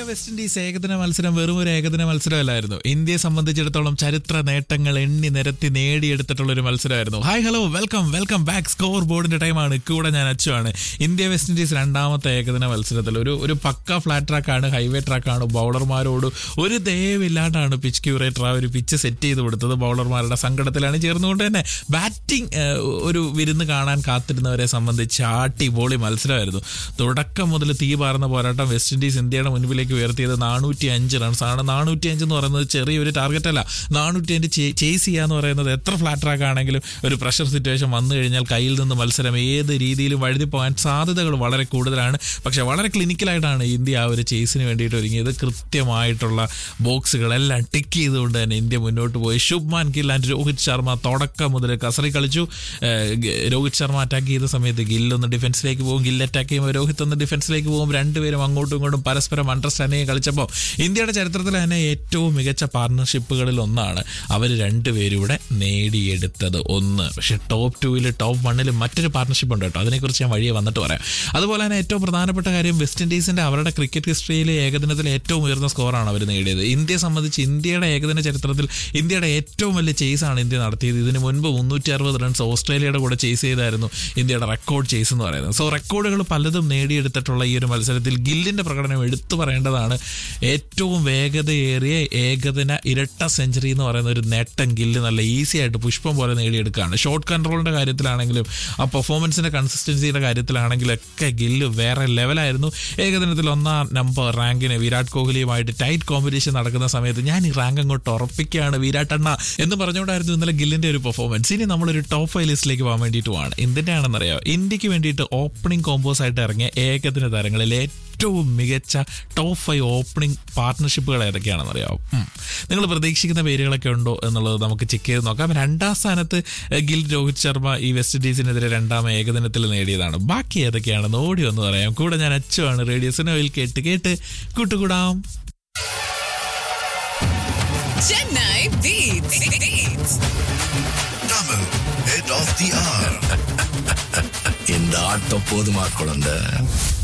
West Indies ഏകദിന മത്സരം വെറും ഒരു ഏകദിന മത്സരമല്ലായിരുന്നു ഇന്ത്യയെ സംബന്ധിച്ചിടത്തോളം ചരിത്ര നേട്ടങ്ങൾ എണ്ണി നിരത്തി നേടിയെടുത്തിട്ടുള്ള ഒരു മത്സരമായിരുന്നു hi hello welcome welcome back score ബോർഡിന്റെ ടൈമാണ് കൂടെ ഞാൻ അച്ചുവാണ് ഇന്ത്യ വെസ്റ്റ് ഇൻഡീസ് രണ്ടാമത്തെ ഏകദിന മത്സരത്തിൽ ഒരു ഒരു പക്ക ഫ്ലാറ്റ് ട്രാക്കാണ് ഹൈവേ ട്രാക്കാണ് ബൗളർമാരോട് ഒരു ദയവില്ലാണ്ടാണ് പിച്ച് ക്യൂറേറ്റർ ആ ഒരു പിച്ച് സെറ്റ് ചെയ്ത് കൊടുത്തത് ബൗളർമാരുടെ സങ്കടത്തിലാണ് ചേർന്നുകൊണ്ട് തന്നെ ബാറ്റിംഗ് ഒരു വിരുന്ന് കാണാൻ കാത്തിരുന്നവരെ സംബന്ധിച്ച് അടിപൊളി മത്സരമായിരുന്നു തുടക്കം മുതൽ തീ പാർന്ന പോരാട്ടം വെസ്റ്റ് ഇൻഡീസ് ഇന്ത്യയുടെ മുൻപിലേക്ക് ഉയർത്തിയത് നാനൂറ്റി അഞ്ച് റൺസ് ആണ് നാനൂറ്റി അഞ്ച് എന്ന് പറയുന്നത് ചെറിയൊരു ടാർഗറ്റ് അല്ല നാനൂറ്റി അഞ്ച് ചേസ് ചെയ്യാന്ന് പറയുന്നത് എത്ര ഫ്ലാറ്റ് ട്രാക്ക് ആണെങ്കിലും ഒരു പ്രഷർ സിറ്റുവേഷൻ വന്നു കഴിഞ്ഞാൽ കയ്യിൽ നിന്ന് മത്സരം ഏത് രീതിയിലും വഴുതി പോകാൻ സാധ്യതകൾ വളരെ കൂടുതലാണ് പക്ഷെ വളരെ ക്ലിനിക്കലായിട്ടാണ് ഇന്ത്യ ആ ഒരു ചേസിന് വേണ്ടിയിട്ട് ഒരുങ്ങിയത് കൃത്യമായിട്ടുള്ള ബോക്സുകളെല്ലാം ടിക്ക് ചെയ്തുകൊണ്ട് തന്നെ ഇന്ത്യ മുന്നോട്ട് പോയി ശുഭ്മാൻ ഗിൽ ആൻഡ് രോഹിത് ശർമ്മ തുടക്കം മുതൽ കസറി കളിച്ചു ഏഹ് ഗ- രോഹിത് ശർമ്മ അറ്റാക്ക് ചെയ്ത സമയത്ത് ഗിൽ ഒന്ന് ഡിഫൻസിലേക്ക് പോകും ഗിൽ അറ്റാക്ക് ചെയ്യുമ്പോൾ രോഹിത് ഒന്ന് ഡിഫൻസിലേക്ക് പോകും രണ്ടുപേരും അങ്ങോട്ടും ഇങ്ങോട്ടും പരസ്പരം അണ്ടർസ്റ്റാൻഡിങ് കളിച്ചപ്പോൾ ഇന്ത്യയുടെ ചരിത്രത്തിൽ തന്നെ ഏറ്റവും മികച്ച പാർട്ണർഷിപ്പുകളിൽ ഒന്നാണ് അവർ രണ്ടുപേരും ഇവിടെ നേടിയെടുത്തത് ഒന്ന് പക്ഷേ ടോപ്പ് ടൂവിൽ ടോപ്പ് വണ്ണിൽ മറ്റൊരു പാർട്ണർഷിപ്പ് ഉണ്ട് കേട്ടോ അതിനെക്കുറിച്ച് ഞാൻ വഴിയെ വന്നിട്ട് പറയാം അതുപോലെ തന്നെ ഏറ്റവും പ്രധാനപ്പെട്ട കാര്യം വെസ്റ്റ് ഇൻഡീസിന്റെ അവരുടെ ക്രിക്കറ്റ് ഹിസ്റ്ററിയിലെ ഏകദിനത്തിൽ ഏറ്റവും ഉയർന്ന സ്കോറാണ് അവർ നേടിയത് ഇന്ത്യയെ സംബന്ധിച്ച് ഇന്ത്യയുടെ ഏകദിന ചരിത്രത്തിൽ ഇന്ത്യയുടെ ഏറ്റവും വലിയ ചേസാണ് ഇന്ത്യ നടത്തിയത് ഇതിന് മുൻപ് മുന്നൂറ്റി അറുപത് റൺസ് ഓസ്ട്രേലിയയുടെ കൂടെ ചേസ് ചെയ്തായിരുന്നു ഇന്ത്യയുടെ റെക്കോർഡ് ചേസ് എന്ന് പറയുന്നത് സോ റെക്കോർഡുകൾ പലതും നേടിയെടുത്തിട്ടുള്ള ഈ ഒരു മത്സരത്തിൽ ഗില്ലിന്റെ പ്രകടനം എടുത്തു പറയേണ്ടതാണ് ഏറ്റവും വേഗതയേറിയ ഏകദിന ഇരട്ട സെഞ്ചുറി എന്ന് പറയുന്ന ഒരു നേട്ടം ഗില്ല് നല്ല ഈസി ആയിട്ട് പുഷ്പം പോലെ നേടിയെടുക്കുകയാണ് ഷോട്ട് കൺട്രോളിന്റെ കാര്യത്തിലാണെങ്കിലും ആ പെർഫോമൻസിന്റെ കൺസിസ്റ്റൻസിയുടെ കാര്യത്തിലാണെങ്കിലും ഒക്കെ ഗില്ല് വേറെ ലെവലായിരുന്നു ഏകദിനത്തിൽ ഒന്നാം നമ്പർ റാങ്കിന് വിരാട് കോഹ്ലിയുമായിട്ട് ടൈറ്റ് കോമ്പറ്റീഷൻ നടക്കുന്ന സമയത്ത് ഞാൻ ഈ റാങ്ക് അങ്ങോട്ട് ഉറപ്പിക്കുകയാണ് വിരാട് അണ്ണ എന്ന് പറഞ്ഞുകൊണ്ടായിരുന്നു ഇന്നലെ ഗില്ലിന്റെ ഒരു പെർഫോമൻസ് ഇനി നമ്മളൊരു ടോപ്പ് ഫൈവ് ലിസ്റ്റിലേക്ക് പോകാൻ വേണ്ടിയിട്ടുമാണ് എന്തിനാണെന്നറിയാം ഇന്ത്യക്ക് വേണ്ടിയിട്ട് ഓപ്പണിംഗ് കോമ്പോസ് ആയിട്ട് ഇറങ്ങിയ ഏകദിന താരങ്ങളിൽ ഏറ്റവും മികച്ച ടോപ്പ് ഫൈവ് ഓപ്പണിംഗ് പാർട്ട്ണർഷിപ്പുകൾ ഏതൊക്കെയാണെന്നറിയാം നിങ്ങൾ പ്രതീക്ഷിക്കുന്ന പേരുകളൊക്കെ ഉണ്ടോ എന്നുള്ളത് നമുക്ക് ചെക്ക് ചെയ്ത് നോക്കാം രണ്ടാം സ്ഥാനത്ത് എഹ്, ഗിൽ രോഹിത് ശർമ്മ ഈ വെസ്റ്റ് ഇൻഡീസിനെതിരെ രണ്ടാം ഏകദിനത്തിൽ നേടിയതാണ് ബാക്കി ഏതൊക്കെയാണെന്ന് ഓടി വന്ന് പറയാം കൂടെ ഞാൻ അച്ചുവാണ് റേഡിയോസിനോയിൽ കേട്ട് കേട്ട് കൂട്ടുകൂടാം Chennai Beats. Beats. Tamil, head of the hour. இந்த ஆட்டம் போதுமா குழந்தை